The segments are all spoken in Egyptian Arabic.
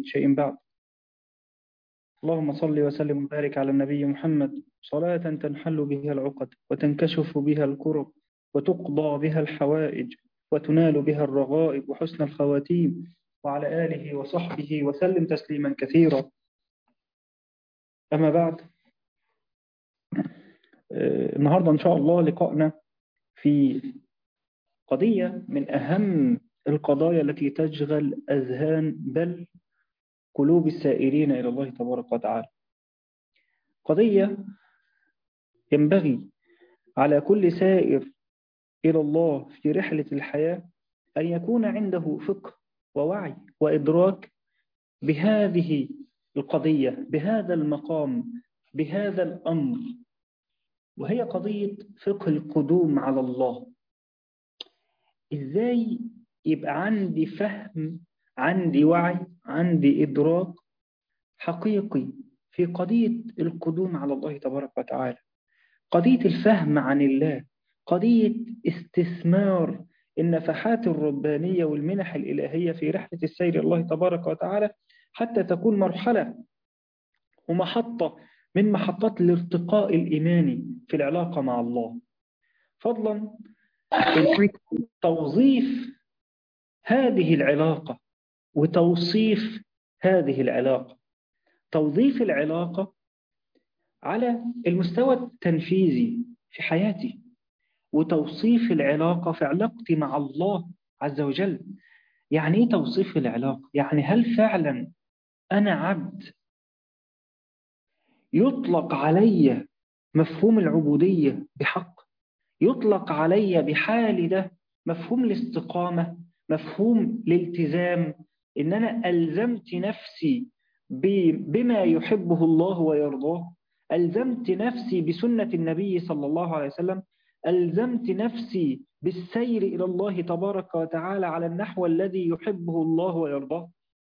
من شيء بعد اللهم صل وسلم وبارك على النبي محمد صلاة تنحل بها العقد وتنكشف بها الكرب وتقضى بها الحوائج وتنال بها الرغائب وحسن الخواتيم وعلى آله وصحبه وسلم تسليما كثيرا أما بعد النهاردة إن شاء الله لقائنا في قضية من أهم القضايا التي تشغل أذهان بل قلوب السائرين إلى الله تبارك وتعالى قضية ينبغي على كل سائر إلى الله في رحلة الحياة أن يكون عنده فقه ووعي وإدراك بهذه القضية بهذا المقام بهذا الأمر وهي قضية فقه القدوم على الله إزاي يبقى عندي فهم عندي وعي عندي إدراك حقيقي في قضية القدوم على الله تبارك وتعالى قضية الفهم عن الله قضية استثمار النفحات الربانية والمنح الإلهية في رحلة السير الله تبارك وتعالى حتى تكون مرحلة ومحطة من محطات الارتقاء الإيماني في العلاقة مع الله فضلا توظيف هذه العلاقة وتوصيف هذه العلاقة توظيف العلاقة على المستوى التنفيذي في حياتي وتوصيف العلاقة في علاقتي مع الله عز وجل يعني ايه توصيف العلاقة؟ يعني هل فعلا أنا عبد يطلق علي مفهوم العبودية بحق يطلق علي بحال ده مفهوم الاستقامة مفهوم الالتزام إن أنا ألزمت نفسي بما يحبه الله ويرضاه ألزمت نفسي بسنة النبي صلى الله عليه وسلم ألزمت نفسي بالسير إلى الله تبارك وتعالى على النحو الذي يحبه الله ويرضاه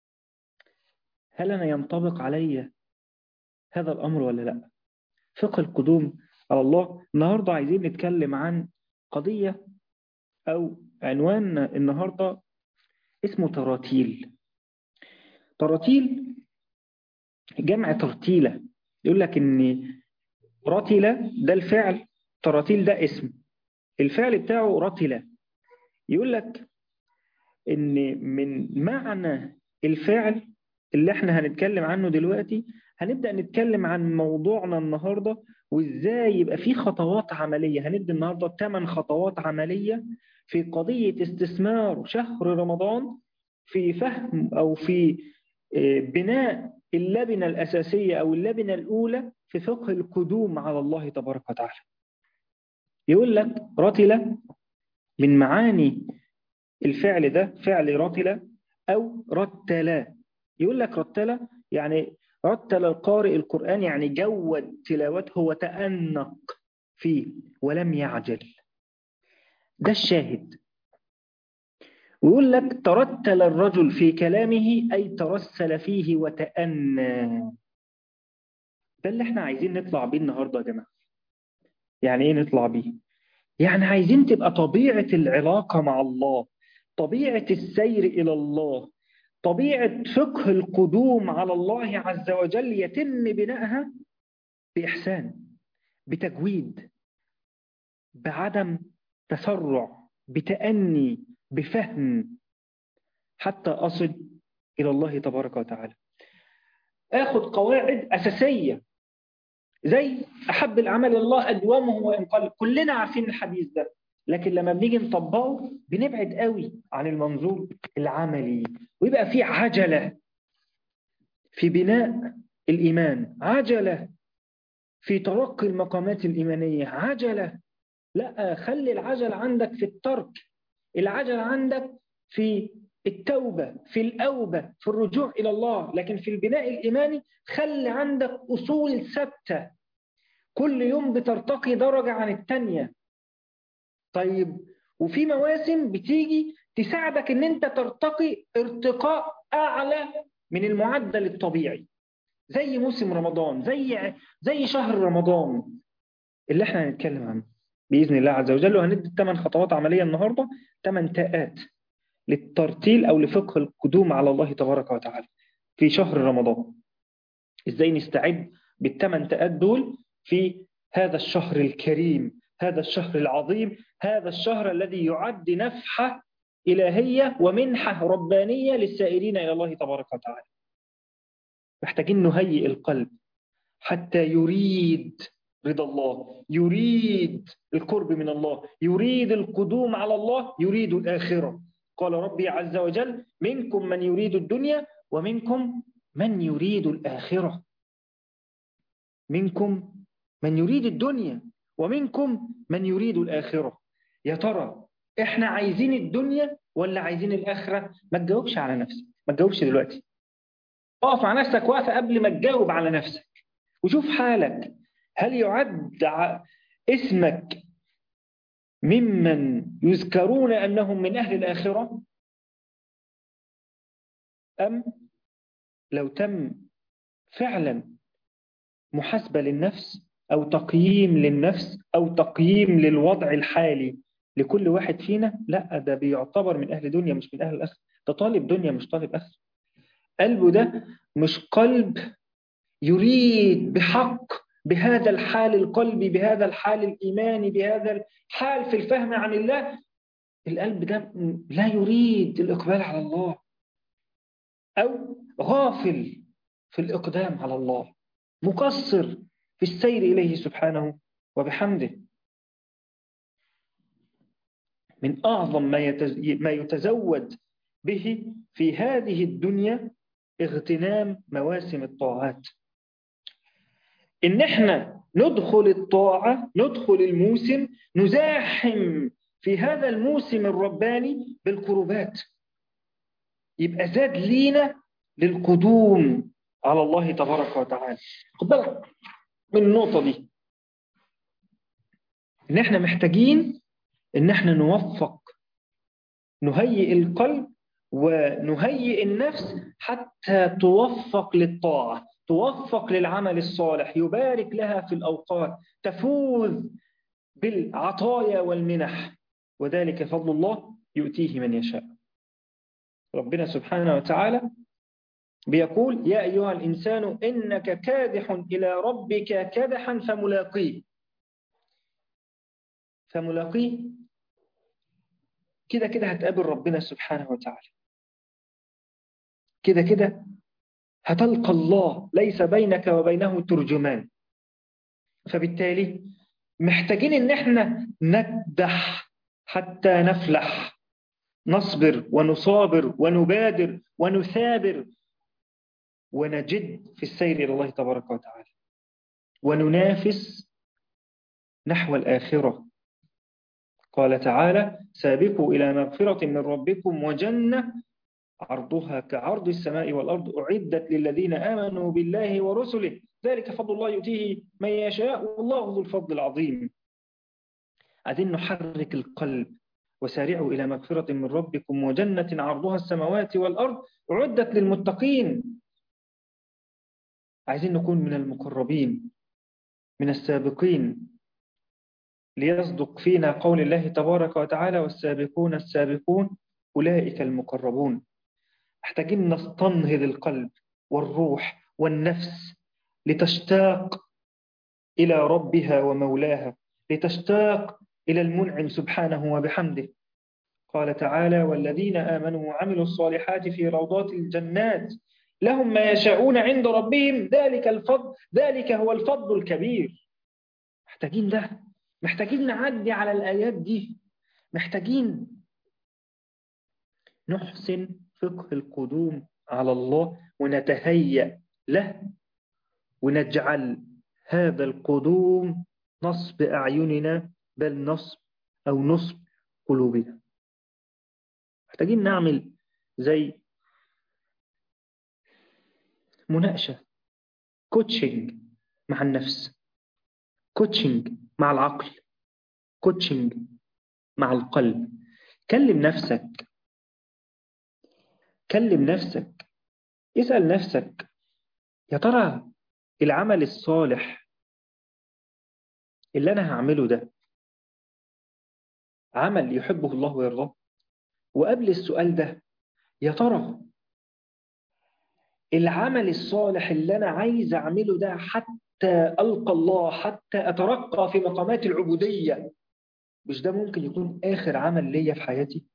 هل أنا ينطبق علي هذا الأمر ولا لا فقه القدوم على الله النهاردة عايزين نتكلم عن قضية أو عنوان النهاردة اسمه تراتيل تراتيل جمع ترتيلة يقول لك ان رتلة ده الفعل تراتيل ده اسم الفعل بتاعه رتلة يقول لك ان من معنى الفعل اللي احنا هنتكلم عنه دلوقتي هنبدأ نتكلم عن موضوعنا النهاردة وازاي يبقى في خطوات عملية هندي النهاردة 8 خطوات عملية في قضية استثمار شهر رمضان في فهم أو في بناء اللبنة الأساسية أو اللبنة الأولى في فقه القدوم على الله تبارك وتعالى يقول لك رتلة من معاني الفعل ده فعل رتلة أو رتلا يقول لك رتلة يعني رتل القارئ القرآن يعني جود تلاوته وتأنق فيه ولم يعجل ده الشاهد ويقول لك ترتل الرجل في كلامه أي ترسل فيه وتأنى ده اللي احنا عايزين نطلع بيه النهاردة يا جماعة يعني ايه نطلع بيه يعني عايزين تبقى طبيعة العلاقة مع الله طبيعة السير إلى الله طبيعة فقه القدوم على الله عز وجل يتم بنائها بإحسان بتجويد بعدم تسرع بتأني بفهم حتى أصل إلى الله تبارك وتعالى آخذ قواعد أساسية زي أحب الأعمال الله أدومه وإن قل كلنا عارفين الحديث ده لكن لما بنيجي نطبقه بنبعد قوي عن المنظور العملي ويبقى في عجلة في بناء الإيمان عجلة في ترقي المقامات الإيمانية عجلة لا خلي العجل عندك في الترك العجل عندك في التوبة في الأوبة في الرجوع إلى الله لكن في البناء الإيماني خلي عندك أصول ثابتة كل يوم بترتقي درجة عن التانية طيب وفي مواسم بتيجي تساعدك ان انت ترتقي ارتقاء اعلى من المعدل الطبيعي زي موسم رمضان زي زي شهر رمضان اللي احنا هنتكلم عنه باذن الله عز وجل وهندي ثمان خطوات عمليه النهارده ثمان تاءات للترتيل او لفقه القدوم على الله تبارك وتعالى في شهر رمضان ازاي نستعد بالثمان تاءات دول في هذا الشهر الكريم هذا الشهر العظيم هذا الشهر الذي يعد نفحة إلهية ومنحة ربانية للسائرين إلى الله تبارك وتعالى محتاجين نهيئ القلب حتى يريد رضا الله يريد القرب من الله يريد القدوم على الله يريد الآخرة قال ربي عز وجل منكم من يريد الدنيا ومنكم من يريد الآخرة منكم من يريد الدنيا ومنكم من يريد الآخرة يا ترى احنا عايزين الدنيا ولا عايزين الآخرة ما تجاوبش على نفسك ما تجاوبش دلوقتي اقف مع نفسك وقفة قبل ما تجاوب على نفسك وشوف حالك هل يعد اسمك ممن يذكرون أنهم من أهل الآخرة أم لو تم فعلا محاسبة للنفس أو تقييم للنفس أو تقييم للوضع الحالي لكل واحد فينا لا ده بيعتبر من أهل دنيا مش من أهل الآخرة ده طالب دنيا مش طالب آخرة قلبه ده مش قلب يريد بحق بهذا الحال القلبي بهذا الحال الإيماني بهذا الحال في الفهم عن الله القلب ده لا يريد الإقبال على الله أو غافل في الإقدام على الله مقصر في السير إليه سبحانه وبحمده من أعظم ما يتزود به في هذه الدنيا اغتنام مواسم الطاعات إن إحنا ندخل الطاعة ندخل الموسم نزاحم في هذا الموسم الرباني بالقربات يبقى زاد لينا للقدوم على الله تبارك وتعالى خد بالك من النقطة دي إن إحنا محتاجين إن إحنا نوفق نهيئ القلب ونهيئ النفس حتى توفق للطاعة توفق للعمل الصالح يبارك لها في الأوقات تفوز بالعطايا والمنح وذلك فضل الله يؤتيه من يشاء ربنا سبحانه وتعالى بيقول يا أيها الإنسان إنك كادح إلى ربك كدحا فملاقيه فملاقيه كده كده هتقابل ربنا سبحانه وتعالى كده كده هتلقى الله ليس بينك وبينه ترجمان فبالتالي محتاجين ان احنا ندح حتى نفلح نصبر ونصابر ونبادر ونثابر ونجد في السير إلى الله تبارك وتعالى وننافس نحو الآخرة قال تعالى سابقوا إلى مغفرة من ربكم وجنة عرضها كعرض السماء والأرض أعدت للذين آمنوا بالله ورسله ذلك فضل الله يؤتيه من يشاء والله ذو الفضل العظيم عايزين نحرك القلب وسارعوا إلى مغفرة من ربكم وجنة عرضها السماوات والأرض أعدت للمتقين عايزين نكون من المقربين من السابقين ليصدق فينا قول الله تبارك وتعالى والسابقون السابقون أولئك المقربون محتاجين نستنهض القلب والروح والنفس لتشتاق إلى ربها ومولاها لتشتاق إلى المنعم سبحانه وبحمده قال تعالى والذين آمنوا وعملوا الصالحات في روضات الجنات لهم ما يشاءون عند ربهم ذلك الفضل ذلك هو الفضل الكبير محتاجين ده محتاجين نعدي على الآيات دي محتاجين نحسن فقه القدوم على الله ونتهيأ له ونجعل هذا القدوم نصب أعيننا بل نصب أو نصب قلوبنا محتاجين نعمل زي مناقشة كوتشنج مع النفس كوتشنج مع العقل كوتشنج مع القلب كلم نفسك كلم نفسك اسأل نفسك يا ترى العمل الصالح اللي أنا هعمله ده عمل يحبه الله ويرضاه وقبل السؤال ده يا ترى العمل الصالح اللي أنا عايز أعمله ده حتى ألقى الله حتى أترقى في مقامات العبودية مش ده ممكن يكون آخر عمل ليا في حياتي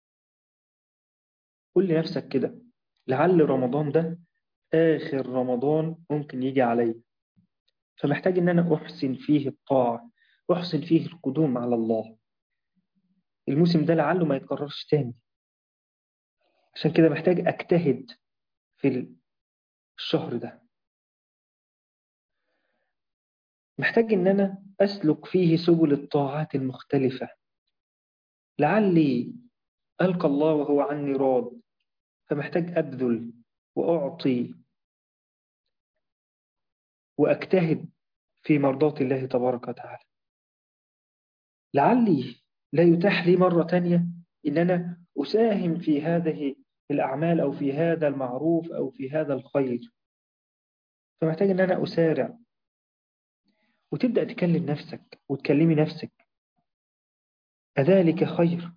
قول لنفسك كده لعل رمضان ده آخر رمضان ممكن يجي عليا فمحتاج إن أنا أحسن فيه الطاعة أحسن فيه القدوم على الله الموسم ده لعله ما يتكررش تاني عشان كده محتاج أجتهد في الشهر ده محتاج إن أنا أسلك فيه سبل الطاعات المختلفة لعلي ألقى الله وهو عني راض فمحتاج أبذل وأعطي وأجتهد في مرضاة الله تبارك وتعالى لعلي لا يتاح لي مرة تانية إن أنا أساهم في هذه الأعمال أو في هذا المعروف أو في هذا الخير فمحتاج إن أنا أسارع وتبدأ تكلم نفسك وتكلمي نفسك أذلك خير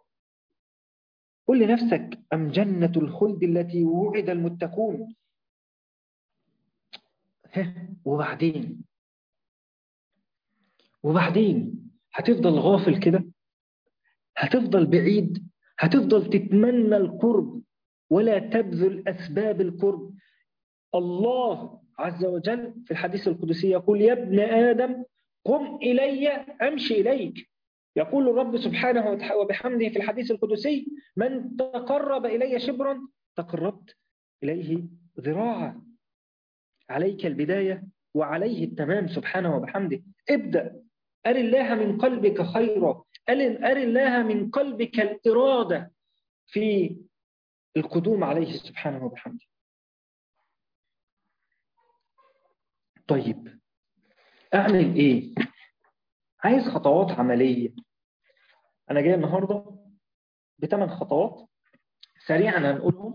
قل لنفسك أم جنة الخلد التي وعد المتقون وبعدين وبعدين هتفضل غافل كده هتفضل بعيد هتفضل تتمنى القرب ولا تبذل أسباب القرب الله عز وجل في الحديث القدسي يقول يا ابن آدم قم إلي أمشي إليك يقول الرب سبحانه وبحمده في الحديث القدسي من تقرب إلي شبرا تقربت إليه ذراعا عليك البداية وعليه التمام سبحانه وبحمده ابدأ أر الله من قلبك خيرا أر الله من قلبك الإرادة في القدوم عليه سبحانه وبحمده طيب أعمل إيه؟ عايز خطوات عملية أنا جاي النهاردة بثمان خطوات سريعا هنقولهم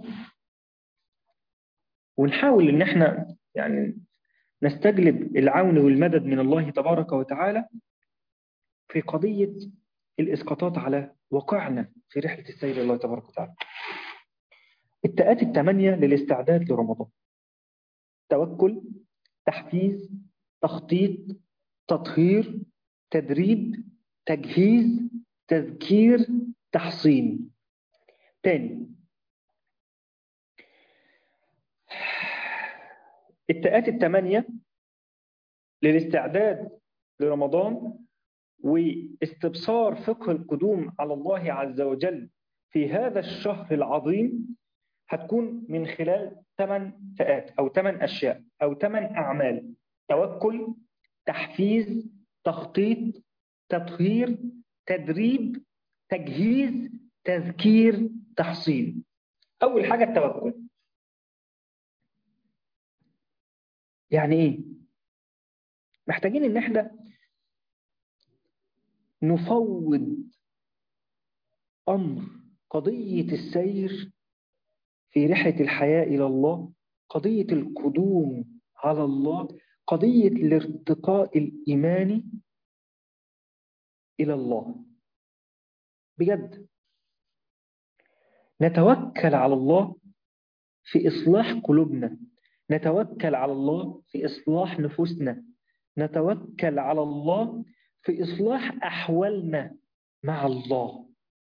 ونحاول إن احنا يعني نستجلب العون والمدد من الله تبارك وتعالى في قضية الإسقاطات على واقعنا في رحلة السير إلى الله تبارك وتعالى التآت الثمانية للاستعداد لرمضان توكل تحفيز تخطيط تطهير تدريب تجهيز تذكير تحصين تاني التآت الثمانية للاستعداد لرمضان واستبصار فقه القدوم على الله عز وجل في هذا الشهر العظيم هتكون من خلال ثمان فئات أو ثمان أشياء أو ثمان أعمال توكل تحفيز تخطيط تطهير تدريب تجهيز تذكير تحصيل أول حاجة التوكل يعني إيه؟ محتاجين إن إحنا نفوض أمر قضية السير في رحلة الحياة إلى الله قضية القدوم على الله قضية الارتقاء الإيماني إلى الله بجد نتوكل على الله في إصلاح قلوبنا نتوكل على الله في إصلاح نفوسنا نتوكل على الله في إصلاح أحوالنا مع الله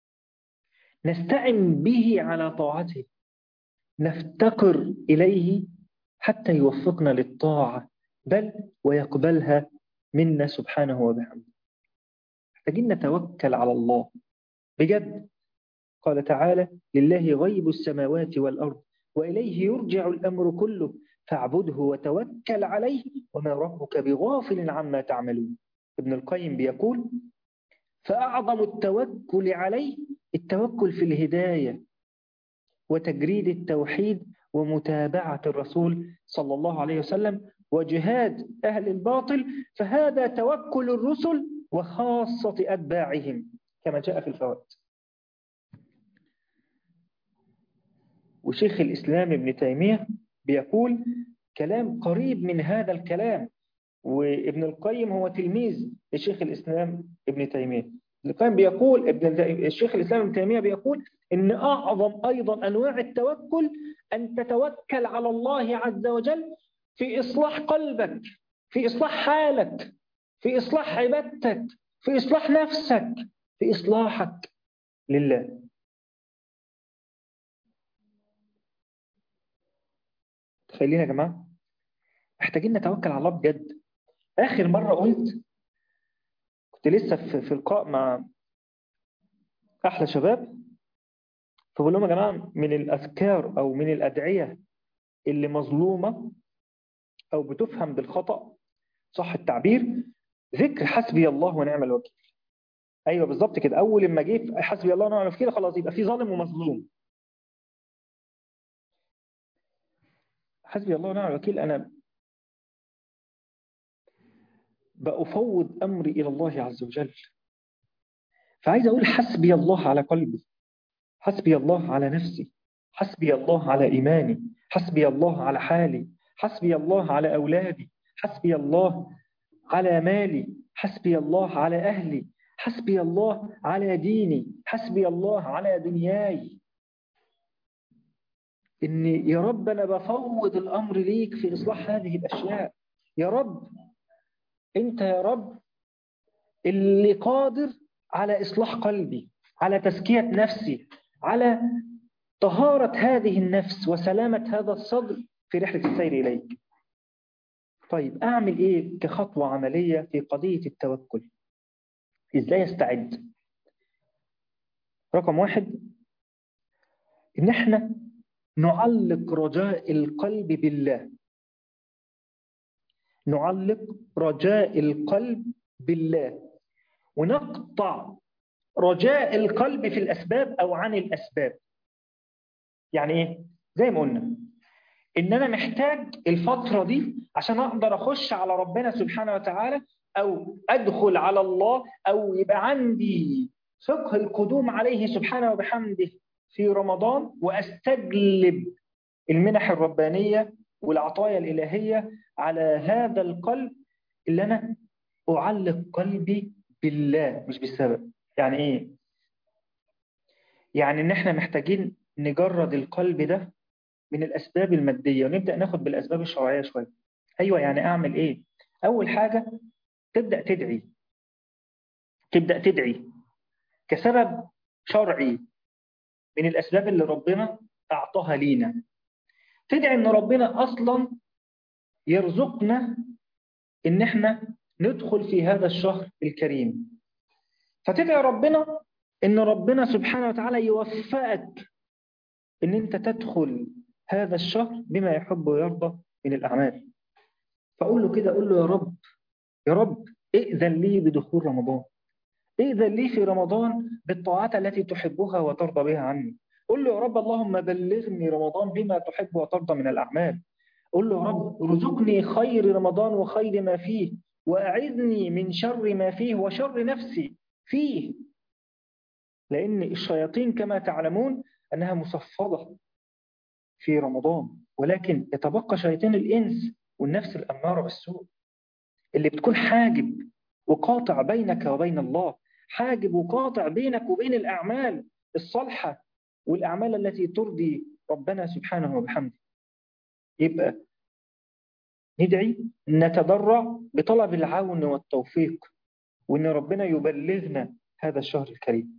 نستعن به على طاعته نفتقر إليه حتى يوفقنا للطاعة بل ويقبلها منا سبحانه وبحمده محتاجين نتوكل على الله بجد قال تعالى لله غيب السماوات والأرض وإليه يرجع الأمر كله فاعبده وتوكل عليه وما ربك بغافل عما تعملون ابن القيم بيقول فأعظم التوكل عليه التوكل في الهداية وتجريد التوحيد ومتابعة الرسول صلى الله عليه وسلم وجهاد أهل الباطل فهذا توكل الرسل وخاصة أتباعهم كما جاء في الفوائد وشيخ الإسلام ابن تيمية بيقول كلام قريب من هذا الكلام وابن القيم هو تلميذ لشيخ الإسلام ابن تيمية القيم بيقول ابن الشيخ الإسلام ابن تيمية بيقول إن أعظم أيضا أنواع التوكل أن تتوكل على الله عز وجل في إصلاح قلبك في إصلاح حالك في إصلاح عبادتك في إصلاح نفسك في إصلاحك لله تخيلين يا جماعة محتاجين نتوكل على الله بجد آخر مرة قلت كنت لسه في, في لقاء مع أحلى شباب فبقول لهم يا جماعة من الأذكار أو من الأدعية اللي مظلومة أو بتفهم بالخطأ صح التعبير ذكر حسبي الله ونعم الوكيل ايوه بالظبط كده اول لما جه حسبي الله ونعم الوكيل خلاص يبقى في ظالم ومظلوم حسبي الله ونعم الوكيل انا بأفوض امري الى الله عز وجل فعايز اقول حسبي الله على قلبي حسبي الله على نفسي حسبي الله على ايماني حسبي الله على حالي حسبي الله على اولادي حسبي الله على مالي حسبي الله على أهلي حسبي الله على ديني حسبي الله على دنياي إني يا رب أنا بفوض الأمر ليك في إصلاح هذه الأشياء يا رب أنت يا رب اللي قادر على إصلاح قلبي على تزكية نفسي على طهارة هذه النفس وسلامة هذا الصدر في رحلة السير إليك طيب أعمل إيه كخطوة عملية في قضية التوكل إزاي أستعد رقم واحد إن إحنا نعلق رجاء القلب بالله نعلق رجاء القلب بالله ونقطع رجاء القلب في الأسباب أو عن الأسباب يعني إيه؟ زي ما قلنا ان انا محتاج الفتره دي عشان اقدر اخش على ربنا سبحانه وتعالى او ادخل على الله او يبقى عندي فقه القدوم عليه سبحانه وبحمده في رمضان واستجلب المنح الربانيه والعطايا الالهيه على هذا القلب اللي انا اعلق قلبي بالله مش بالسبب يعني ايه يعني ان احنا محتاجين نجرد القلب ده من الأسباب المادية ونبدأ ناخد بالأسباب الشرعية شوية أيوة يعني أعمل إيه أول حاجة تبدأ تدعي تبدأ تدعي كسبب شرعي من الأسباب اللي ربنا أعطاها لينا تدعي إن ربنا أصلا يرزقنا إن إحنا ندخل في هذا الشهر الكريم فتدعي ربنا إن ربنا سبحانه وتعالى يوفقك إن أنت تدخل هذا الشهر بما يحب ويرضى من الأعمال فأقول له كده أقول له يا رب يا رب ائذن لي بدخول رمضان ائذن لي في رمضان بالطاعات التي تحبها وترضى بها عني قل له يا رب اللهم بلغني رمضان بما تحب وترضى من الأعمال قل له يا رب ارزقني خير رمضان وخير ما فيه وأعذني من شر ما فيه وشر نفسي فيه لأن الشياطين كما تعلمون أنها مصفدة في رمضان ولكن يتبقى شياطين الإنس والنفس الأمارة بالسوء اللي بتكون حاجب وقاطع بينك وبين الله حاجب وقاطع بينك وبين الأعمال الصالحة والأعمال التي ترضي ربنا سبحانه وبحمده يبقى ندعي نتضرع بطلب العون والتوفيق وإن ربنا يبلغنا هذا الشهر الكريم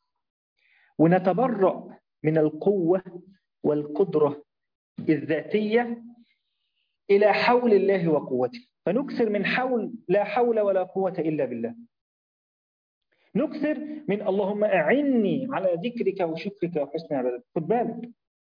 ونتبرأ من القوة والقدرة الذاتية إلى حول الله وقوته فنكثر من حول لا حول ولا قوة إلا بالله نكثر من اللهم أعني على ذكرك وشكرك وحسن عبادتك خد بالك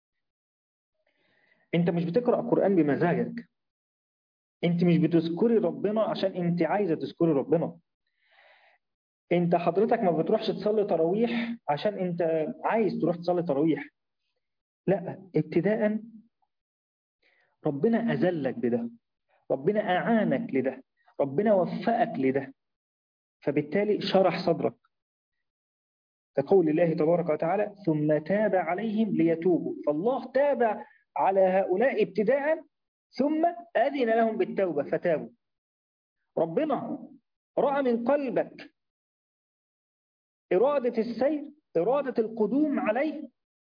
أنت مش بتقرأ قرآن بمزاجك أنت مش بتذكري ربنا عشان أنت عايزة تذكري ربنا أنت حضرتك ما بتروحش تصلي تراويح عشان أنت عايز تروح تصلي تراويح لا ابتداء ربنا أذلك بده ربنا أعانك لده ربنا وفقك لده فبالتالي شرح صدرك كقول الله تبارك وتعالى ثم تاب عليهم ليتوبوا فالله تاب على هؤلاء ابتداء ثم أذن لهم بالتوبة فتابوا ربنا رأى من قلبك إرادة السير إرادة القدوم عليه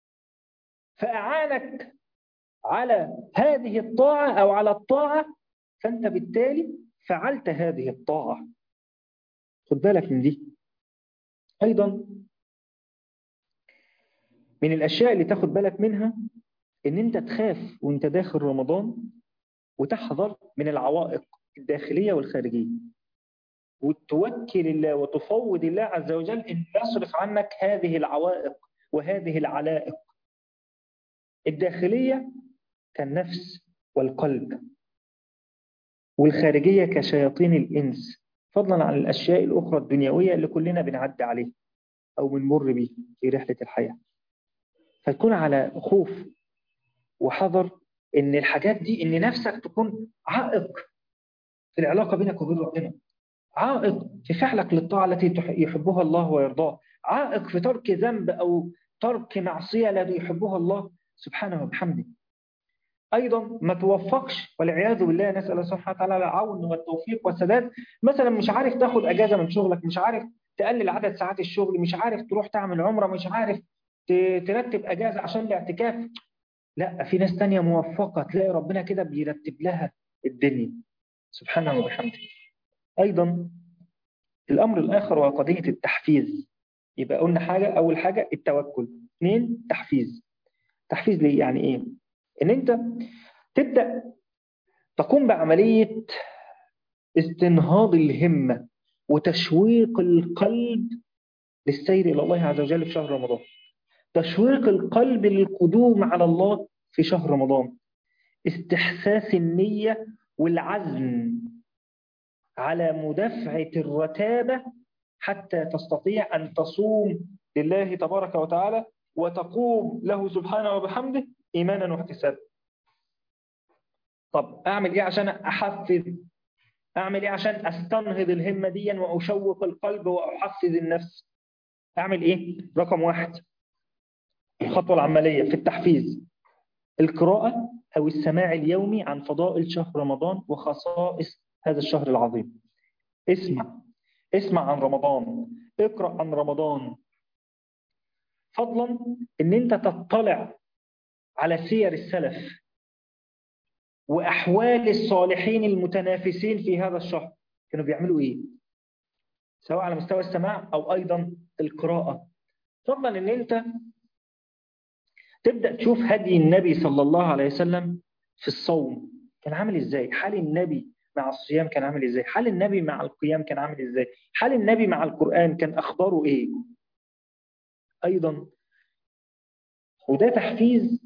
فأعانك على هذه الطاعة أو على الطاعة فأنت بالتالي فعلت هذه الطاعة خد بالك من دي أيضا من الأشياء اللي تاخد بالك منها إن أنت تخاف وأنت داخل رمضان وتحذر من العوائق الداخلية والخارجية وتوكل الله وتفوض الله عز وجل أن يصرف عنك هذه العوائق وهذه العلائق الداخلية كالنفس والقلب والخارجية كشياطين الإنس فضلا عن الأشياء الأخرى الدنيوية اللي كلنا بنعدي عليها أو بنمر بيه في رحلة الحياة فتكون على خوف وحذر إن الحاجات دي إن نفسك تكون عائق في العلاقة بينك وبين ربنا عائق في فعلك للطاعة التي يحبها الله ويرضاه عائق في ترك ذنب أو ترك معصية التي يحبها الله سبحانه وبحمده أيضا ما توفقش والعياذ بالله نسأل الله سبحانه وتعالى العون والتوفيق والسداد مثلا مش عارف تاخد أجازة من شغلك مش عارف تقلل عدد ساعات الشغل مش عارف تروح تعمل عمرة مش عارف ترتب أجازة عشان الاعتكاف لا في ناس تانية موفقة تلاقي ربنا كده بيرتب لها الدنيا سبحانه وبحمده أيضا الأمر الآخر هو قضية التحفيز يبقى قلنا حاجة أول حاجة التوكل اثنين تحفيز تحفيز ليه يعني إيه إن أنت تبدأ تقوم بعملية استنهاض الهمة وتشويق القلب للسير إلى الله عز وجل في شهر رمضان تشويق القلب للقدوم على الله في شهر رمضان استحساس النية والعزم على مدافعة الرتابة حتى تستطيع أن تصوم لله تبارك وتعالى وتقوم له سبحانه وبحمده إيمانا واحتسابا طب أعمل إيه عشان أحفز أعمل إيه عشان أستنهض الهمة دي وأشوق القلب وأحفز النفس أعمل إيه رقم واحد الخطوة العملية في التحفيز القراءة أو السماع اليومي عن فضائل شهر رمضان وخصائص هذا الشهر العظيم اسمع اسمع عن رمضان اقرأ عن رمضان فضلا ان انت تطلع على سير السلف واحوال الصالحين المتنافسين في هذا الشهر كانوا بيعملوا ايه سواء على مستوى السماع او ايضا القراءه فضلا ان انت تبدا تشوف هدي النبي صلى الله عليه وسلم في الصوم كان عامل ازاي حال النبي مع الصيام كان عامل ازاي حال النبي مع القيام كان عامل ازاي حال النبي مع القرآن كان أخباره ايه أيضا وده تحفيز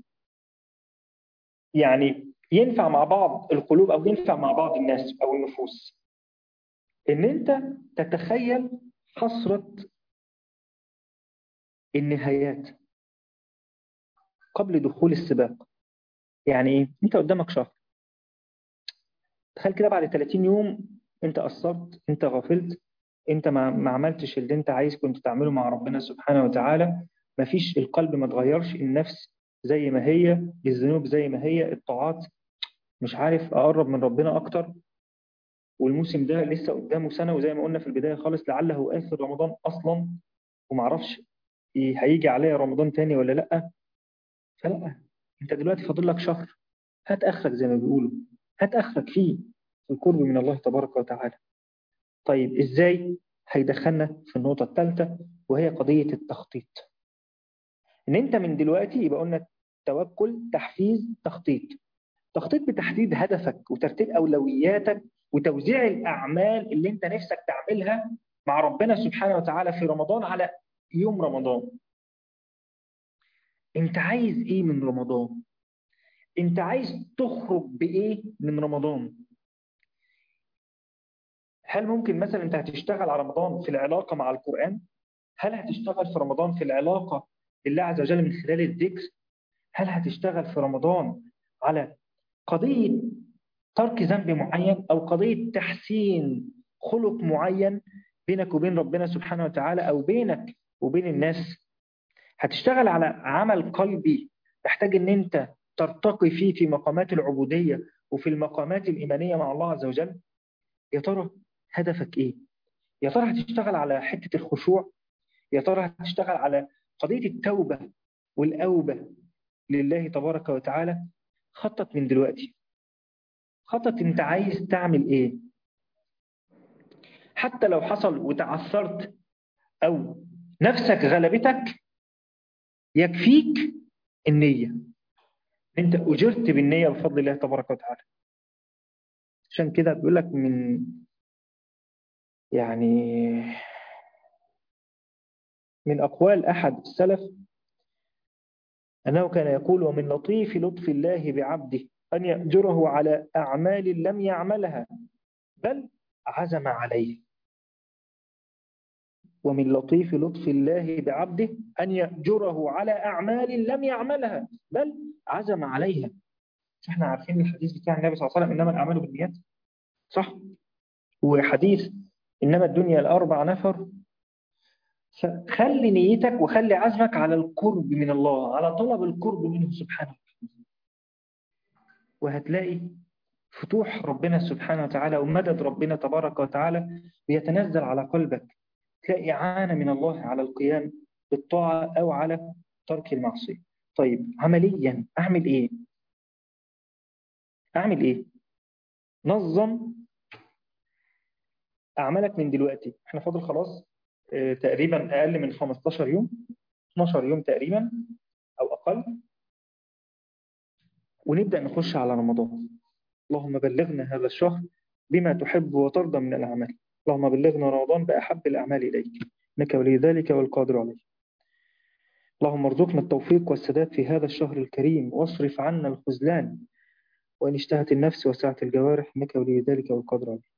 يعني ينفع مع بعض القلوب أو ينفع مع بعض الناس أو النفوس إن أنت تتخيل حسرة النهايات قبل دخول السباق يعني ايه انت قدامك شهر تخيل كده بعد 30 يوم انت قصرت انت غفلت انت ما, ما عملتش اللي انت عايز كنت تعمله مع ربنا سبحانه وتعالى ما فيش القلب ما اتغيرش النفس زي ما هي الذنوب زي ما هي الطاعات مش عارف اقرب من ربنا اكتر والموسم ده لسه قدامه سنه وزي ما قلنا في البدايه خالص لعله اخر رمضان اصلا ومعرفش هيجي عليا رمضان تاني ولا لا فلا انت دلوقتي فاضل لك شهر هات اخرك زي ما بيقولوا هات اخرك فيه في القرب من الله تبارك وتعالى طيب ازاي هيدخلنا في النقطه الثالثه وهي قضيه التخطيط ان انت من دلوقتي يبقى قلنا توكل تحفيز تخطيط تخطيط بتحديد هدفك وترتيب اولوياتك وتوزيع الاعمال اللي انت نفسك تعملها مع ربنا سبحانه وتعالى في رمضان على يوم رمضان انت عايز ايه من رمضان انت عايز تخرج بايه من رمضان هل ممكن مثلا انت هتشتغل على رمضان في العلاقه مع القران هل هتشتغل في رمضان في العلاقه بالله عز وجل من خلال الذكر هل هتشتغل في رمضان على قضيه ترك ذنب معين او قضيه تحسين خلق معين بينك وبين ربنا سبحانه وتعالى او بينك وبين الناس هتشتغل على عمل قلبي تحتاج ان انت ترتقي فيه في مقامات العبودية وفي المقامات الإيمانية مع الله عز وجل يا ترى هدفك إيه؟ يا ترى هتشتغل على حتة الخشوع يا ترى هتشتغل على قضية التوبة والأوبة لله تبارك وتعالى خطط من دلوقتي خطط انت عايز تعمل ايه حتى لو حصل وتعثرت او نفسك غلبتك يكفيك النية انت اجرت بالنية بفضل الله تبارك وتعالى عشان كده بيقول لك من يعني من أقوال أحد السلف أنه كان يقول ومن لطيف لطف الله بعبده أن يأجره على أعمال لم يعملها بل عزم عليه ومن لطيف لطف الله بعبده أن يأجره على أعمال لم يعملها بل عزم عليها احنا عارفين الحديث بتاع النبي صلى الله عليه وسلم إنما الأعمال بالنيات صح وحديث إنما الدنيا الأربع نفر فخلي نيتك وخلي عزمك على القرب من الله على طلب القرب منه سبحانه وهتلاقي فتوح ربنا سبحانه وتعالى ومدد ربنا تبارك وتعالى بيتنزل على قلبك تلاقي إعانة من الله على القيام بالطاعة أو على ترك المعصية طيب عمليا أعمل إيه؟ أعمل إيه؟ نظم أعمالك من دلوقتي احنا فاضل خلاص اه تقريبا أقل من 15 يوم 12 يوم تقريبا أو أقل ونبدأ نخش على رمضان اللهم بلغنا هذا الشهر بما تحب وترضى من الأعمال اللهم بلغنا رمضان بأحب الأعمال إليك إنك ولي ذلك والقادر عليه اللهم ارزقنا التوفيق والسداد في هذا الشهر الكريم واصرف عنا الخذلان وإن اشتهت النفس وسعت الجوارح إنك ولي ذلك والقادر عليه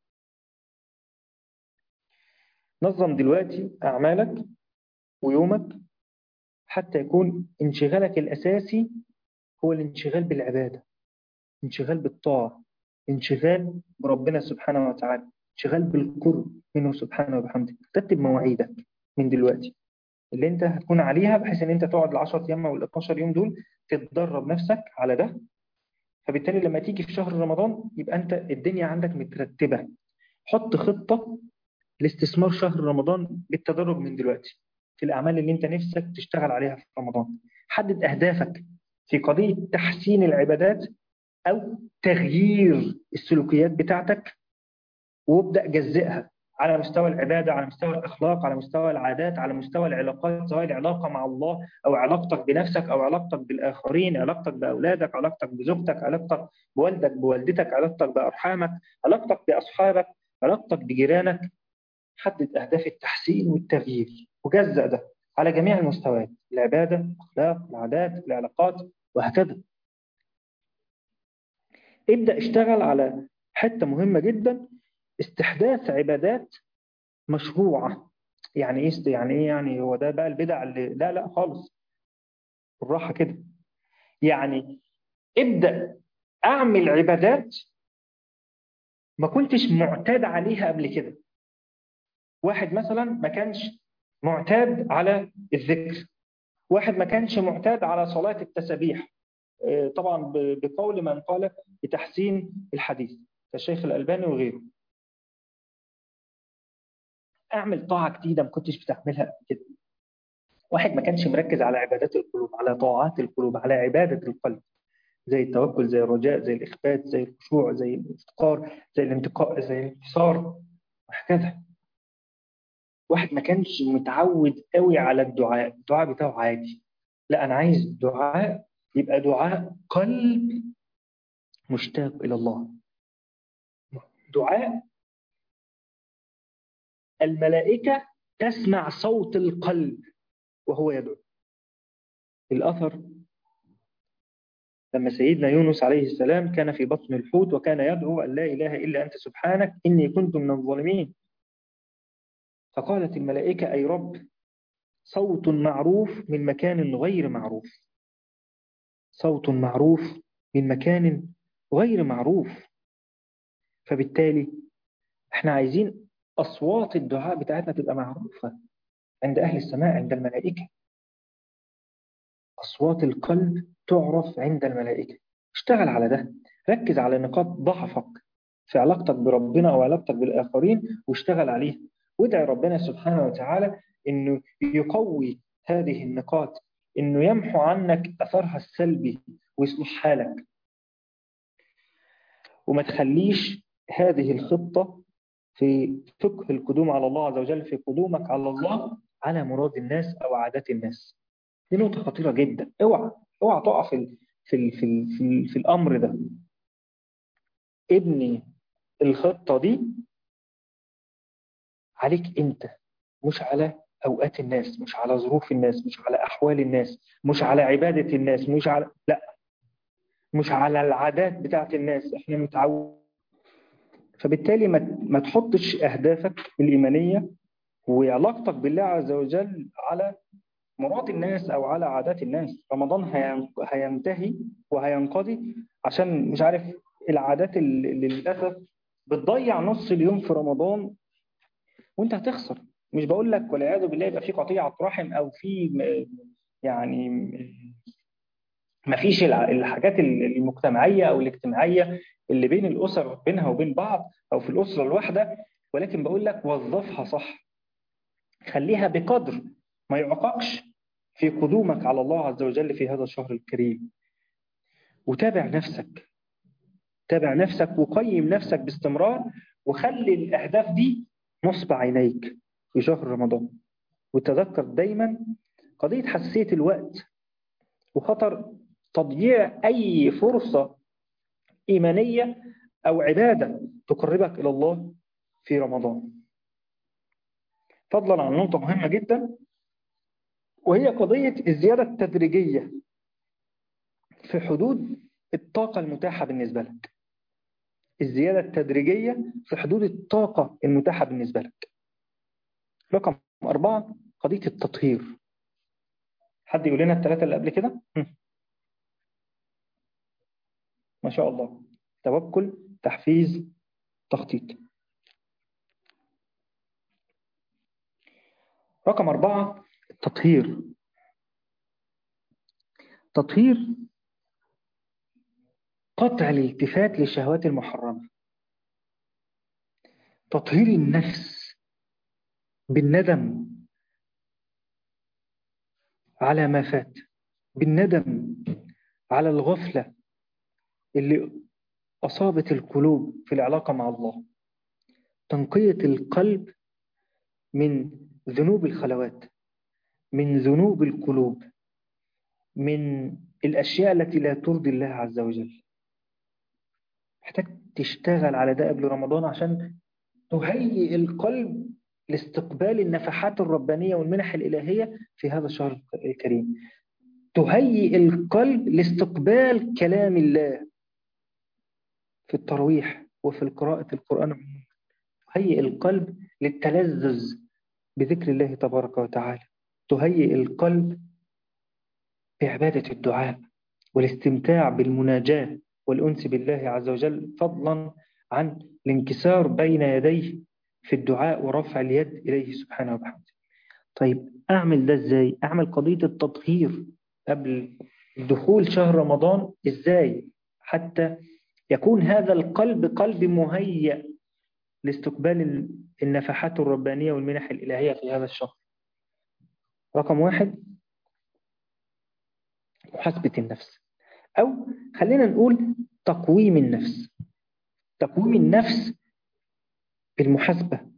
نظم دلوقتي أعمالك ويومك حتى يكون انشغالك الأساسي هو الانشغال بالعبادة انشغال بالطاعة انشغال بربنا سبحانه وتعالى انشغال بالقرب منه سبحانه وبحمده رتب مواعيدك من دلوقتي اللي انت هتكون عليها بحيث ان انت تقعد ال 10 ايام او ال 12 يوم دول تتدرب نفسك على ده فبالتالي لما تيجي في شهر رمضان يبقى انت الدنيا عندك مترتبه حط خطه لاستثمار شهر رمضان بالتدرج من دلوقتي في الاعمال اللي انت نفسك تشتغل عليها في رمضان حدد اهدافك في قضيه تحسين العبادات او تغيير السلوكيات بتاعتك وابدا جزئها على مستوى العبادة على مستوى الأخلاق على مستوى العادات على مستوى العلاقات سواء العلاقة مع الله أو علاقتك بنفسك أو علاقتك بالآخرين علاقتك بأولادك علاقتك بزوجتك علاقتك بوالدك بوالدتك علاقتك بأرحامك علاقتك بأصحابك علاقتك بجيرانك حدد أهداف التحسين والتغيير وجزأ ده على جميع المستويات العبادة الأخلاق العادات العلاقات وهكذا ابدأ اشتغل على حتة مهمة جدا استحداث عبادات مشروعة يعني ايه يعني ايه يعني هو ده بقى البدع اللي لا لا خالص بالراحة كده يعني ابدأ اعمل عبادات ما كنتش معتاد عليها قبل كده واحد مثلا ما كانش معتاد على الذكر واحد ما كانش معتاد على صلاة التسبيح طبعا بقول من قال بتحسين الحديث كالشيخ الألباني وغيره اعمل طاعة جديدة ما كنتش بتعملها قبل كده واحد ما كانش مركز على عبادات القلوب على طاعات القلوب على عبادة القلب زي التوكل زي الرجاء زي الإخبات زي الخشوع زي الافتقار زي الانتقاء زي الانتصار وهكذا واحد ما كانش متعود قوي على الدعاء الدعاء بتاعه عادي لا أنا عايز دعاء يبقى دعاء قلب مشتاق إلى الله دعاء الملائكة تسمع صوت القلب وهو يدعو الأثر لما سيدنا يونس عليه السلام كان في بطن الحوت وكان يدعو أن لا إله إلا أنت سبحانك إني كنت من الظالمين فقالت الملائكة أي رب صوت معروف من مكان غير معروف صوت معروف من مكان غير معروف فبالتالي احنا عايزين أصوات الدعاء بتاعتنا تبقى معروفة عند أهل السماء عند الملائكة أصوات القلب تعرف عند الملائكة اشتغل على ده ركز على نقاط ضعفك في علاقتك بربنا أو علاقتك بالآخرين واشتغل عليها وادعي ربنا سبحانه وتعالى إنه يقوي هذه النقاط إنه يمحو عنك أثرها السلبي ويصلح حالك وما تخليش هذه الخطة في فقه القدوم على الله عز وجل في قدومك على الله على مراد الناس أو عادات الناس دي نقطة خطيرة جدا اوعى اوعى تقع في في ال في ال في, ال في الأمر ده ابني الخطة دي عليك أنت مش على أوقات الناس مش على ظروف الناس مش على أحوال الناس مش على عبادة الناس مش على لا مش على العادات بتاعت الناس احنا متعود فبالتالي ما ما تحطش أهدافك الإيمانية وعلاقتك بالله عز وجل على مراد الناس أو على عادات الناس رمضان هينتهي وهينقضي عشان مش عارف العادات اللي للأسف بتضيع نص اليوم في رمضان وانت هتخسر مش بقول لك والعياذ بالله يبقى في قطيعة رحم أو في يعني ما فيش الحاجات المجتمعية أو الاجتماعية اللي بين الأسر بينها وبين بعض أو في الأسرة الواحدة ولكن بقول لك وظفها صح خليها بقدر ما يعققش في قدومك على الله عز وجل في هذا الشهر الكريم وتابع نفسك تابع نفسك وقيم نفسك باستمرار وخلي الأهداف دي نصب عينيك في شهر رمضان وتذكر دايما قضية حساسية الوقت وخطر تضييع أي فرصة إيمانية أو عبادة تقربك إلى الله في رمضان فضلا عن نقطة مهمة جدا وهي قضية الزيادة التدريجية في حدود الطاقة المتاحة بالنسبة لك الزيادة التدريجية في حدود الطاقة المتاحة بالنسبة لك رقم أربعة قضية التطهير حد يقول لنا الثلاثة اللي قبل كده ما شاء الله توكل تحفيز تخطيط رقم أربعة التطهير تطهير قطع الالتفات للشهوات المحرمة تطهير النفس بالندم على ما فات بالندم على الغفلة اللي أصابت القلوب في العلاقة مع الله تنقية القلب من ذنوب الخلوات من ذنوب القلوب من الأشياء التي لا ترضي الله عز وجل محتاج تشتغل على ده قبل رمضان عشان تهيئ القلب لاستقبال النفحات الربانية والمنح الإلهية في هذا الشهر الكريم تهيئ القلب لاستقبال كلام الله في الترويح وفي قراءة القرآن عموما تهيئ القلب للتلذذ بذكر الله تبارك وتعالى تهيئ القلب بعبادة الدعاء والاستمتاع بالمناجاة والأنس بالله عز وجل فضلا عن الانكسار بين يديه في الدعاء ورفع اليد إليه سبحانه وبحمده طيب أعمل ده إزاي؟ أعمل قضية التطهير قبل دخول شهر رمضان إزاي؟ حتى يكون هذا القلب قلب مهيأ لاستقبال النفحات الربانية والمنح الإلهية في هذا الشهر رقم واحد محاسبة النفس أو خلينا نقول تقويم النفس تقويم النفس بالمحاسبة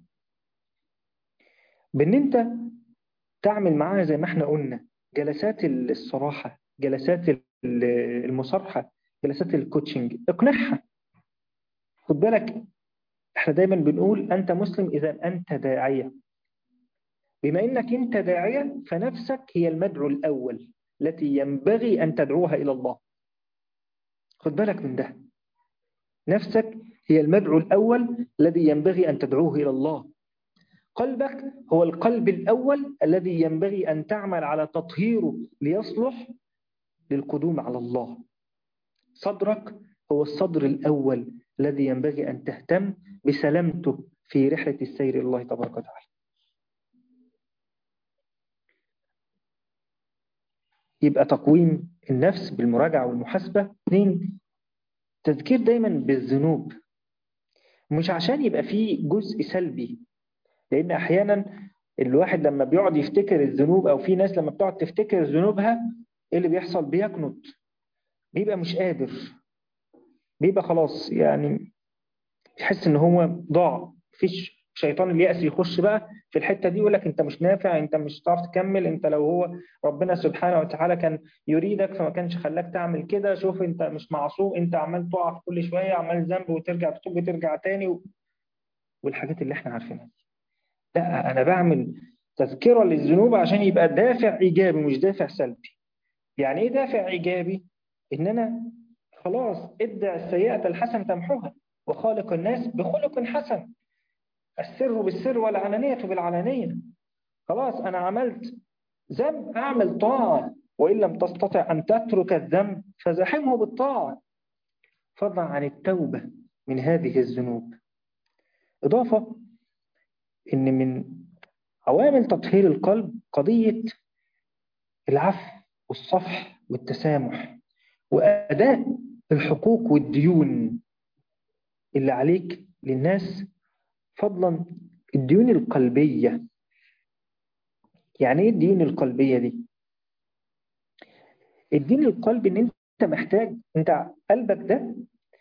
بأن أنت تعمل معاها زي ما احنا قلنا جلسات الصراحة جلسات المصارحة جلسات الكوتشنج اقنعها خد بالك احنا دايما بنقول أنت مسلم إذا أنت داعية بما أنك أنت داعية فنفسك هي المدعو الأول التي ينبغي أن تدعوها إلى الله خد بالك من ده نفسك هي المدعو الأول الذي ينبغي أن تدعوه إلى الله قلبك هو القلب الأول الذي ينبغي أن تعمل على تطهيره ليصلح للقدوم على الله صدرك هو الصدر الأول الذي ينبغي أن تهتم بسلامته في رحلة السير إلى الله تبارك وتعالى يبقى تقويم النفس بالمراجعة والمحاسبة اثنين تذكير دايما بالذنوب مش عشان يبقى فيه جزء سلبي لأن أحيانا الواحد لما بيقعد يفتكر الذنوب أو في ناس لما بتقعد تفتكر ذنوبها إيه اللي بيحصل بيكنت بيبقى مش قادر بيبقى خلاص يعني يحس إن هو ضاع مفيش شيطان اليأس يخش بقى في الحتة دي يقول لك أنت مش نافع أنت مش هتعرف تكمل أنت لو هو ربنا سبحانه وتعالى كان يريدك فما كانش خلاك تعمل كده شوف أنت مش معصوم أنت عمال تقع في كل شوية عمال ذنب وترجع تتوب وترجع تاني و... والحاجات اللي احنا عارفينها لا أنا بعمل تذكرة للذنوب عشان يبقى دافع إيجابي مش دافع سلبي يعني إيه دافع إيجابي؟ إن أنا خلاص ادع السيئة الحسن تمحوها وخالق الناس بخلق حسن السر بالسر والعلانية بالعلانية خلاص أنا عملت ذنب أعمل طاعة وإن لم تستطع أن تترك الذنب فزحمه بالطاعة فضلا عن التوبة من هذه الذنوب إضافة إن من عوامل تطهير القلب قضية العفو والصفح والتسامح وأداء الحقوق والديون اللي عليك للناس فضلا الديون القلبية يعني ايه الديون القلبية دي الدين القلبي ان انت محتاج انت قلبك ده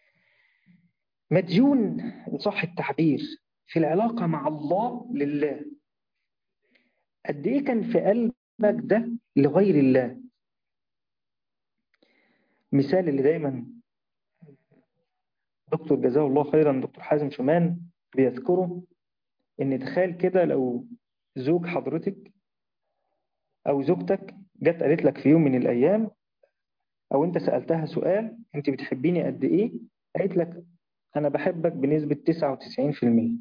مديون ان صح التعبير في العلاقة مع الله لله قد ايه كان في قلبك ده لغير الله مثال اللي دايما دكتور جزاه الله خيرا دكتور حازم شومان بيذكره ان تخيل كده لو زوج حضرتك او زوجتك جت قالت لك في يوم من الايام او انت سالتها سؤال انت بتحبيني قد ايه قالت لك انا بحبك بنسبه 99%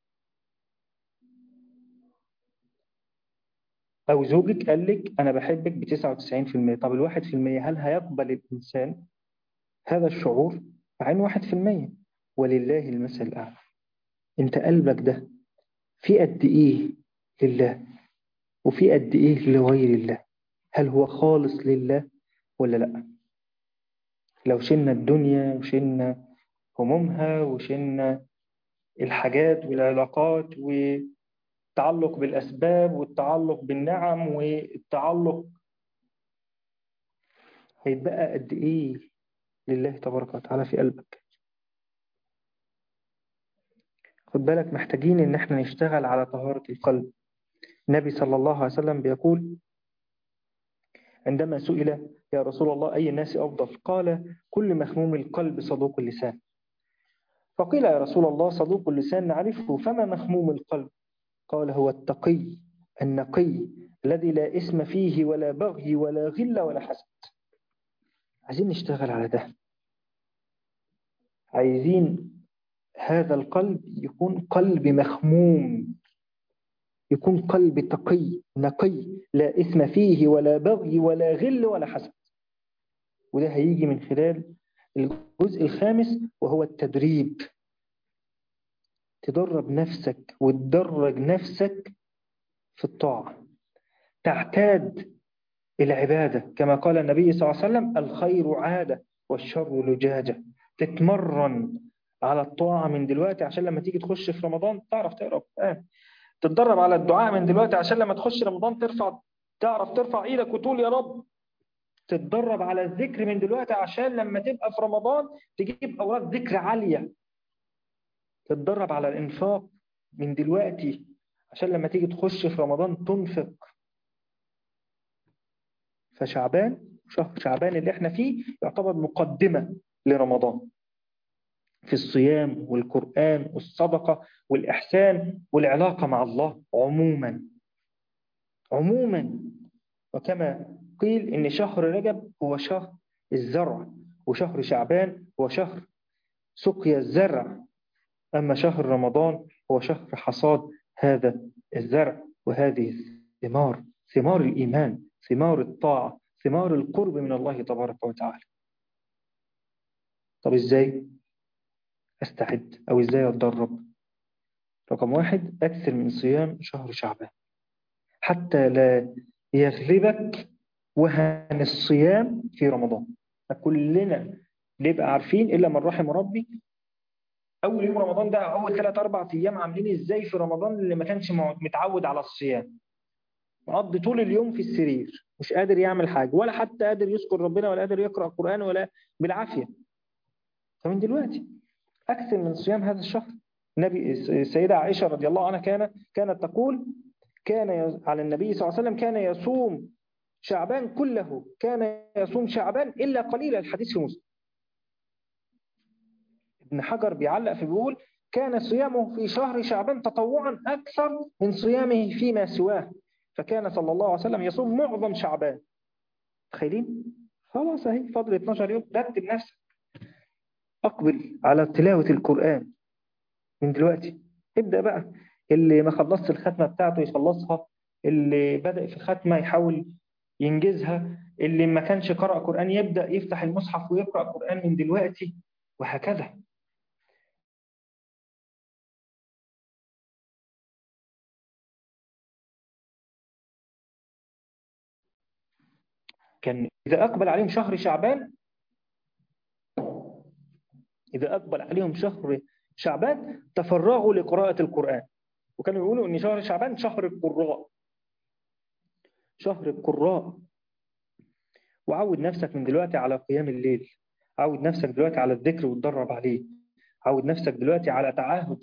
او زوجك قال لك انا بحبك ب 99% طب الواحد في المية هل هيقبل الانسان هذا الشعور مع انه واحد في المية ولله المثل الاعلى انت قلبك ده في قد ايه لله وفي قد ايه لغير الله هل هو خالص لله ولا لا لو شلنا الدنيا وشلنا همومها وشلنا الحاجات والعلاقات والتعلق بالأسباب والتعلق بالنعم والتعلق هيتبقى قد ايه لله تبارك وتعالى في قلبك خد بالك محتاجين ان احنا نشتغل على طهارة القلب النبي صلى الله عليه وسلم بيقول عندما سئل يا رسول الله أي الناس أفضل قال كل مخموم القلب صدوق اللسان فقيل يا رسول الله صدوق اللسان نعرفه فما مخموم القلب قال هو التقي النقي الذي لا اسم فيه ولا بغي ولا غل ولا حسد عايزين نشتغل على ده عايزين هذا القلب يكون قلب مخموم يكون قلب تقي نقي لا إثم فيه ولا بغي ولا غل ولا حسد وده هيجي من خلال الجزء الخامس وهو التدريب تدرب نفسك وتدرج نفسك في الطاعة تعتاد العبادة كما قال النبي صلى الله عليه وسلم الخير عادة والشر لجاجة تتمرن على الطاعة من دلوقتي عشان لما تيجي تخش في رمضان تعرف تقرأ القرآن تتدرب على الدعاء من دلوقتي عشان لما تخش رمضان ترفع تعرف ترفع ايدك وتقول يا رب تتدرب على الذكر من دلوقتي عشان لما تبقى في رمضان تجيب أوراد ذكر عالية تتدرب على الإنفاق من دلوقتي عشان لما تيجي تخش في رمضان تنفق فشعبان شهر شعبان اللي احنا فيه يعتبر مقدمة لرمضان في الصيام والقرآن والصدقة والإحسان والعلاقة مع الله عموما عموما وكما قيل إن شهر رجب هو شهر الزرع وشهر شعبان هو شهر سقيا الزرع أما شهر رمضان هو شهر حصاد هذا الزرع وهذه الثمار ثمار الإيمان ثمار الطاعة ثمار القرب من الله تبارك وتعالى طب إزاي أستعد أو إزاي أتدرب رقم واحد أكثر من صيام شهر شعبان حتى لا يغلبك وهن الصيام في رمضان كلنا نبقى عارفين إلا من رحم ربي اول يوم رمضان ده اول ثلاث اربع ايام عاملين ازاي في رمضان اللي ما كانش متعود على الصيام مقضي طول اليوم في السرير مش قادر يعمل حاجه ولا حتى قادر يذكر ربنا ولا قادر يقرا قران ولا بالعافيه فمن دلوقتي اكثر من صيام هذا الشهر النبي السيده عائشه رضي الله عنها كان كانت تقول كان على النبي صلى الله عليه وسلم كان يصوم شعبان كله كان يصوم شعبان الا قليلا الحديث في مسلم ابن حجر بيعلق في بيقول كان صيامه في شهر شعبان تطوعا أكثر من صيامه فيما سواه فكان صلى الله عليه وسلم يصوم معظم شعبان تخيلين؟ خلاص اهي فضل 12 يوم رتب نفسك أقبل على تلاوة القرآن من دلوقتي ابدأ بقى اللي ما خلصت الختمة بتاعته يخلصها اللي بدأ في ختمة يحاول ينجزها اللي ما كانش قرأ قرآن يبدأ يفتح المصحف ويقرأ قرآن من دلوقتي وهكذا كان إذا أقبل عليهم شهر شعبان إذا أقبل عليهم شهر شعبان تفرغوا لقراءة القرآن وكانوا يقولوا إن شهر شعبان شهر القراء شهر القراء وعود نفسك من دلوقتي على قيام الليل عود نفسك دلوقتي على الذكر وتدرب عليه عود نفسك دلوقتي على تعاهد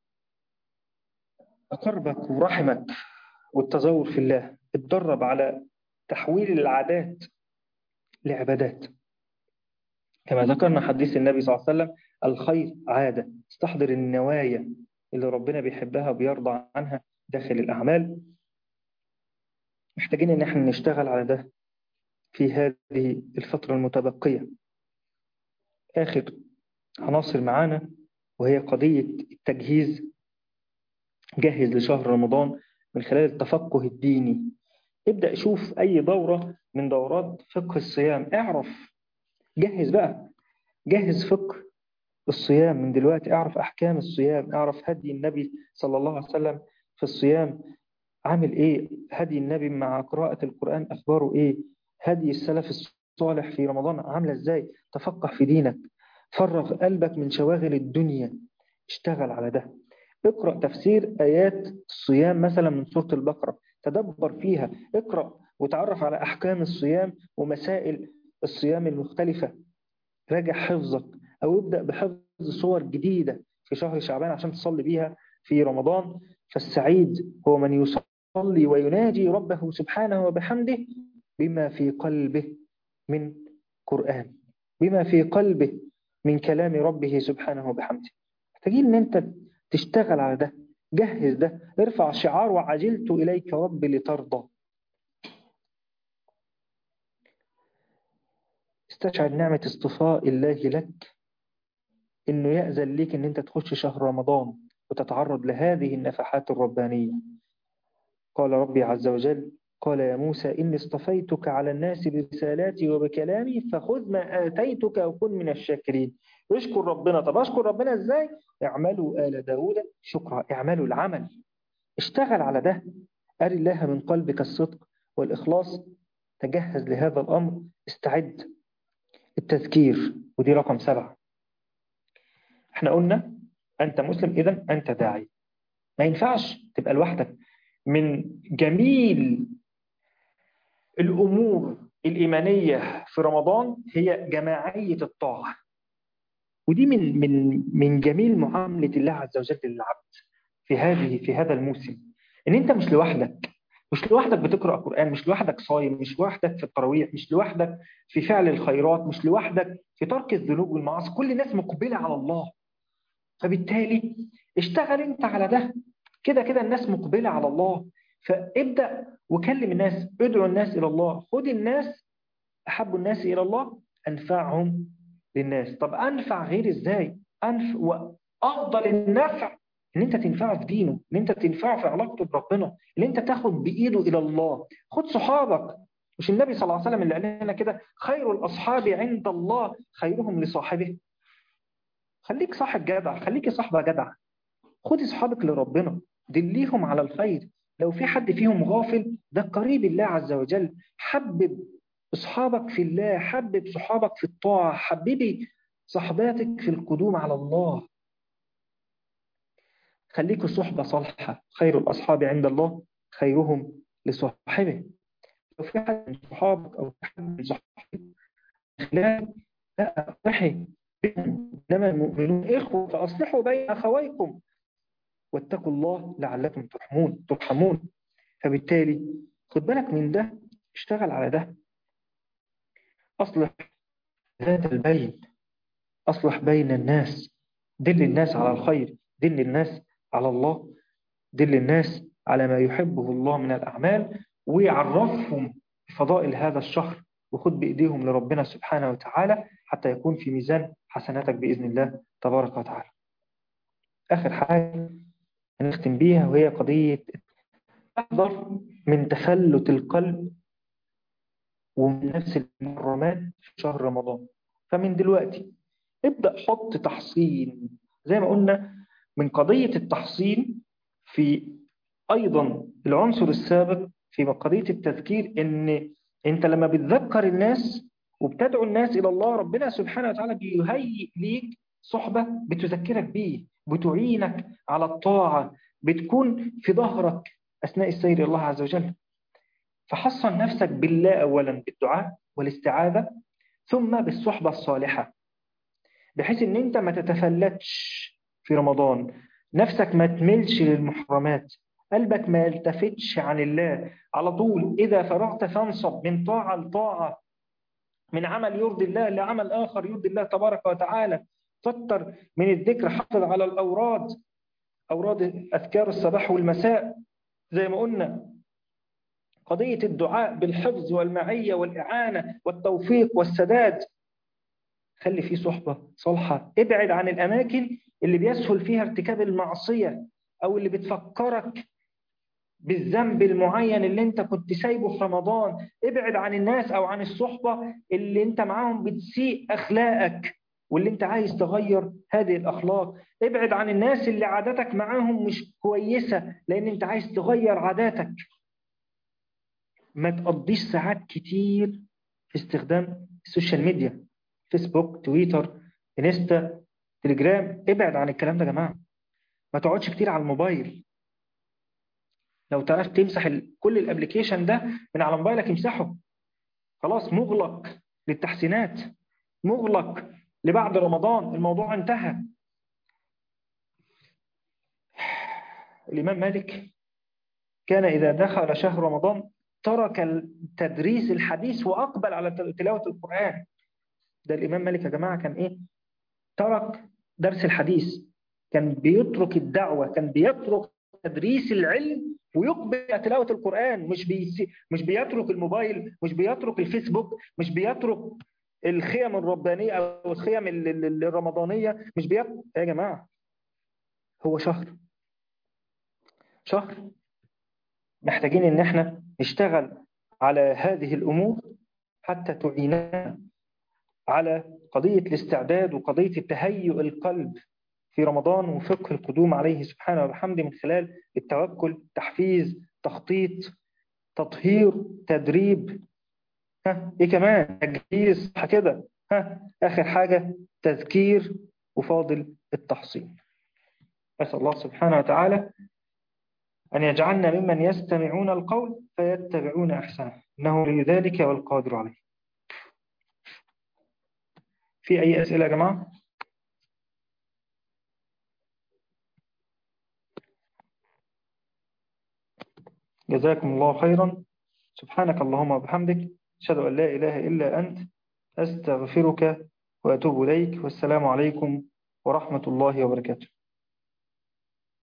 قربك ورحمك والتزور في الله اتدرب على تحويل العادات لعبادات كما ذكرنا حديث النبي صلى الله عليه وسلم الخير عادة استحضر النوايا اللي ربنا بيحبها وبيرضى عنها داخل الأعمال محتاجين إن احنا نشتغل على ده في هذه الفترة المتبقية آخر عناصر معانا وهي قضية التجهيز جهز لشهر رمضان من خلال التفقه الديني ابدأ شوف أي دورة من دورات فقه الصيام اعرف جهز بقى جهز فقه الصيام من دلوقتي اعرف أحكام الصيام اعرف هدي النبي صلى الله عليه وسلم في الصيام عامل ايه هدي النبي مع قراءة القرآن أخباره ايه هدي السلف الصالح في رمضان عاملة ازاي تفقه في دينك فرغ قلبك من شواغل الدنيا اشتغل على ده اقرأ تفسير آيات الصيام مثلا من سورة البقرة تدبر فيها اقرأ وتعرف على أحكام الصيام ومسائل الصيام المختلفة راجع حفظك أو ابدأ بحفظ صور جديدة في شهر شعبان عشان تصلي بيها في رمضان فالسعيد هو من يصلي ويناجي ربه سبحانه وبحمده بما في قلبه من قرآن بما في قلبه من كلام ربه سبحانه وبحمده محتاجين ان انت تشتغل على ده جهز ده ارفع شعار وعجلت إليك رب لترضى استشعر نعمة اصطفاء الله لك انه يأذن ليك ان انت تخش شهر رمضان وتتعرض لهذه النفحات الربانية قال ربي عز وجل قال يا موسى إني اصطفيتك على الناس برسالاتي وبكلامي فخذ ما آتيتك وكن من الشاكرين اشكر ربنا طب اشكر ربنا ازاي اعملوا آل داود شكرا اعملوا العمل اشتغل على ده أري الله من قلبك الصدق والإخلاص تجهز لهذا الأمر استعد التذكير ودي رقم سبعة احنا قلنا أنت مسلم إذا أنت داعي ما ينفعش تبقى لوحدك من جميل الأمور الإيمانية في رمضان هي جماعية الطاعة ودي من من من جميل معاملة الله عز وجل للعبد في هذه في هذا الموسم ان انت مش لوحدك مش لوحدك بتقرا قران مش لوحدك صايم مش لوحدك في التراويح مش لوحدك في فعل الخيرات مش لوحدك في ترك الذنوب والمعاصي كل الناس مقبله على الله فبالتالي اشتغل انت على ده كده كده الناس مقبله على الله فابدا وكلم الناس ادعو الناس الى الله خد الناس احب الناس الى الله انفعهم للناس طب انفع غير ازاي انف وافضل النفع ان انت تنفعه في دينه ان انت تنفعه في علاقته بربنا ان انت تاخد بايده الى الله خد صحابك مش النبي صلى الله عليه وسلم اللي قال لنا كده خير الاصحاب عند الله خيرهم لصاحبه خليك صاحب جدع خليكي صاحبه جدع خدي صحابك لربنا دليهم على الخير لو في حد فيهم غافل ده قريب الله عز وجل حبب أصحابك في الله حبب صحابك في الطاعة حببي صحباتك في القدوم على الله خليكوا صحبة صالحة خير الأصحاب عند الله خيرهم لصاحبه لو في حد من صحابك أو في حد من صحابك خلال لا أصلحي إنما المؤمنون إخوة فأصلحوا بين أخويكم واتقوا الله لعلكم ترحمون ترحمون فبالتالي خد بالك من ده اشتغل على ده أصلح ذات البين أصلح بين الناس دل الناس على الخير دل الناس على الله دل الناس على ما يحبه الله من الأعمال ويعرفهم بفضائل هذا الشهر وخد بإيديهم لربنا سبحانه وتعالى حتى يكون في ميزان حسناتك بإذن الله تبارك وتعالى آخر حاجة هنختم بيها وهي قضية احذر من تفلت القلب ومن نفس المحرمات في شهر رمضان فمن دلوقتي ابدأ حط تحصين زي ما قلنا من قضية التحصين في أيضا العنصر السابق في قضية التذكير إن أنت لما بتذكر الناس وبتدعو الناس إلى الله ربنا سبحانه وتعالى بيهيئ ليك صحبة بتذكرك بيه بتعينك على الطاعة بتكون في ظهرك أثناء السير إلى الله عز وجل فحصن نفسك بالله أولا بالدعاء والاستعاذة ثم بالصحبة الصالحة بحيث ان انت ما تتفلتش في رمضان نفسك ما تملش للمحرمات قلبك ما يلتفتش عن الله على طول إذا فرغت فانصب من طاعة لطاعة من عمل يرضي الله لعمل آخر يرضي الله تبارك وتعالى كتر من الذكر حافظ على الأوراد أوراد أذكار الصباح والمساء زي ما قلنا قضية الدعاء بالحفظ والمعية والإعانة والتوفيق والسداد خلي فيه صحبة صالحة ابعد عن الأماكن اللي بيسهل فيها ارتكاب المعصية أو اللي بتفكرك بالذنب المعين اللي انت كنت سايبه في رمضان ابعد عن الناس أو عن الصحبة اللي انت معاهم بتسيء أخلاقك واللي انت عايز تغير هذه الأخلاق ابعد عن الناس اللي عاداتك معاهم مش كويسة لأن انت عايز تغير عاداتك ما تقضيش ساعات كتير في استخدام السوشيال ميديا فيسبوك تويتر انستا تليجرام ابعد عن الكلام ده يا جماعه ما تقعدش كتير على الموبايل لو تعرف تمسح ال... كل الابلكيشن ده من على موبايلك امسحه خلاص مغلق للتحسينات مغلق لبعد رمضان الموضوع انتهى الإمام مالك كان إذا دخل شهر رمضان ترك تدريس الحديث وأقبل على تلاوة القرآن ده الإمام مالك يا جماعة كان إيه ترك درس الحديث كان بيترك الدعوة كان بيترك تدريس العلم ويقبل على تلاوة القرآن مش بيسي مش بيترك الموبايل مش بيترك الفيسبوك مش بيترك الخيم الربانية أو الخيم الرمضانية مش بيترك يا جماعة هو شهر شهر محتاجين ان احنا نشتغل على هذه الامور حتى تعيننا على قضية الاستعداد وقضية التهيؤ القلب في رمضان وفقه القدوم عليه سبحانه وبحمده من خلال التوكل تحفيز تخطيط تطهير تدريب ها ايه كمان تجهيز كده ها اخر حاجة تذكير وفاضل التحصيل أسأل الله سبحانه وتعالى أن يجعلنا ممن يستمعون القول فيتبعون أحسنه إنه لذلك والقادر عليه في أي أسئلة يا جماعة؟ جزاكم الله خيرا سبحانك اللهم وبحمدك أشهد أن لا إله إلا أنت أستغفرك وأتوب إليك والسلام عليكم ورحمة الله وبركاته